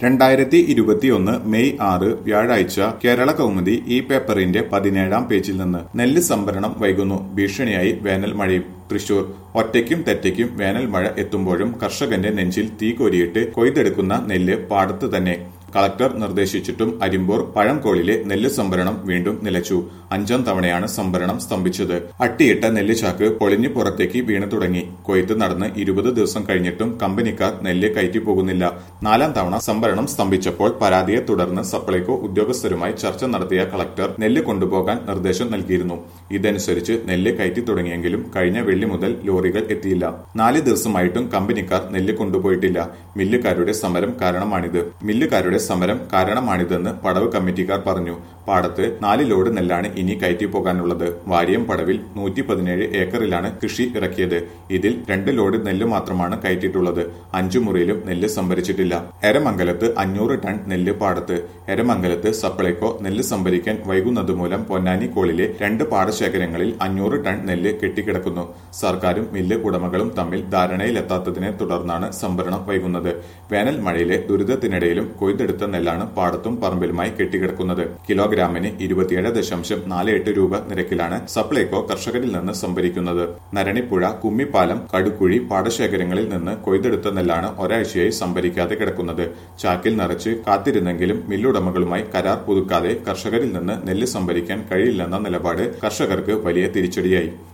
രണ്ടായിരത്തി ഇരുപത്തിയൊന്ന് മെയ് ആറ് വ്യാഴാഴ്ച കേരള കൗമുദി ഈ പേപ്പറിന്റെ പതിനേഴാം പേജിൽ നിന്ന് നെല്ല് സംഭരണം വൈകുന്നു ഭീഷണിയായി വേനൽ മഴയും തൃശൂർ ഒറ്റയ്ക്കും തെറ്റയ്ക്കും വേനൽ മഴ എത്തുമ്പോഴും കർഷകന്റെ നെഞ്ചിൽ തീ കോരിയിട്ട് കൊയ്തെടുക്കുന്ന നെല്ല് പാടത്ത് തന്നെ കളക്ടർ നിർദ്ദേശിച്ചിട്ടും അരിമ്പൂർ പഴംകോളിലെ നെല്ല് സംഭരണം വീണ്ടും നിലച്ചു അഞ്ചാം തവണയാണ് സംഭരണം സ്തംഭിച്ചത് അട്ടിയിട്ട നെല്ല് ചാക്ക് പൊളിഞ്ഞു പുറത്തേക്ക് വീണു തുടങ്ങി കൊയ്ത്ത് നടന്ന് ഇരുപത് ദിവസം കഴിഞ്ഞിട്ടും കമ്പനിക്കാർ നെല്ല് കയറ്റി പോകുന്നില്ല നാലാം തവണ സംഭരണം സ്തംഭിച്ചപ്പോൾ പരാതിയെ തുടർന്ന് സപ്ലൈകോ ഉദ്യോഗസ്ഥരുമായി ചർച്ച നടത്തിയ കളക്ടർ നെല്ല് കൊണ്ടുപോകാൻ നിർദ്ദേശം നൽകിയിരുന്നു ഇതനുസരിച്ച് നെല്ല് കയറ്റി തുടങ്ങിയെങ്കിലും കഴിഞ്ഞ വെള്ളി മുതൽ ലോറികൾ എത്തിയില്ല നാല് ദിവസമായിട്ടും കമ്പനിക്കാർ നെല്ല് കൊണ്ടുപോയിട്ടില്ല മില്ലുകാരുടെ സമരം കാരണമാണിത് മില്ലുകാരുടെ സമരം കാരണമാണിതെന്ന് പടവ് കമ്മിറ്റിക്കാർ പറഞ്ഞു പാടത്ത് നാല് ലോഡ് നെല്ലാണ് ഇനി കയറ്റി പോകാനുള്ളത് വാരിയം പടവിൽ നൂറ്റി പതിനേഴ് ഏക്കറിലാണ് കൃഷി ഇറക്കിയത് ഇതിൽ രണ്ട് ലോഡ് നെല്ല് മാത്രമാണ് കയറ്റിയിട്ടുള്ളത് അഞ്ചു മുറിയിലും നെല്ല് സംഭരിച്ചിട്ടില്ല എരമംഗലത്ത് അഞ്ഞൂറ് ടൺ നെല്ല് പാടത്ത് എരമംഗലത്ത് സപ്ലൈകോ നെല്ല് സംഭരിക്കാൻ വൈകുന്നത് മൂലം പൊന്നാനി കോളിലെ രണ്ട് പാടശേഖരങ്ങളിൽ അഞ്ഞൂറ് ടൺ നെല്ല് കെട്ടിക്കിടക്കുന്നു സർക്കാരും മില്ല് ഉടമകളും തമ്മിൽ ധാരണയിലെത്താത്തതിനെ തുടർന്നാണ് സംഭരണം വൈകുന്നത് വേനൽ മഴയിലെ ദുരിതത്തിനിടയിലും കൊയ്തെടുത്ത നെല്ലാണ് പാടത്തും പറമ്പിലുമായി കെട്ടിക്കിടക്കുന്നത് കിലോഗ്രാമിന് ഇരുപത്തിയേഴ് ദശാംശം നാല് എട്ട് രൂപ നിരക്കിലാണ് സപ്ലൈകോ കർഷകരിൽ നിന്ന് സംഭരിക്കുന്നത് നരണിപ്പുഴ കുമ്മിപ്പാലം കടുക്കുഴി പാടശേഖരങ്ങളിൽ നിന്ന് കൊയ്തെടുത്ത നെല്ലാണ് ഒരാഴ്ചയായി സംഭരിക്കാതെ കിടക്കുന്നത് ചാക്കിൽ നിറച്ച് കാത്തിരുന്നെങ്കിലും മില്ലുടമകളുമായി കരാർ പുതുക്കാതെ കർഷകരിൽ നിന്ന് നെല്ല് സംഭരിക്കാൻ കഴിയില്ലെന്ന നിലപാട് കർഷകർക്ക് വലിയ തിരിച്ചടിയായി